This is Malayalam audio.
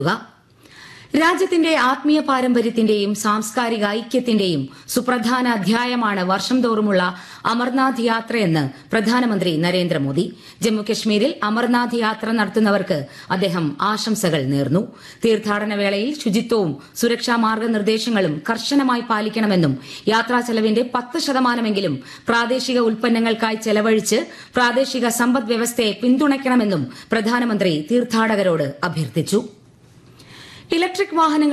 രാജ്യത്തിന്റെ ആത്മീയ പാരമ്പര്യത്തിന്റെയും സാംസ്കാരിക ഐക്യത്തിന്റെയും സുപ്രധാന അധ്യായമാണ് വർഷം തോറുമുള്ള അമർനാഥ് യാത്രയെന്ന് പ്രധാനമന്ത്രി നരേന്ദ്രമോദി ജമ്മുകശ്മീരിൽ അമർനാഥ് യാത്ര നടത്തുന്നവർക്ക് അദ്ദേഹം ആശംസകൾ നേർന്നു തീർത്ഥാടന വേളയിൽ ശുചിത്വവും സുരക്ഷാ മാർഗനിർദ്ദേശങ്ങളും കർശനമായി പാലിക്കണമെന്നും യാത്രാ ചെലവിന്റെ പത്ത് ശതമാനമെങ്കിലും പ്രാദേശിക ഉൽപ്പന്നങ്ങൾക്കായി ചെലവഴിച്ച് പ്രാദേശിക സമ്പദ് വ്യവസ്ഥയെ പിന്തുണയ്ക്കണമെന്നും പ്രധാനമന്ത്രി തീർത്ഥാടകരോട് അഭ്യർത്ഥിച്ചു ഇലക്ട്രിക് വാഹനങ്ങൾ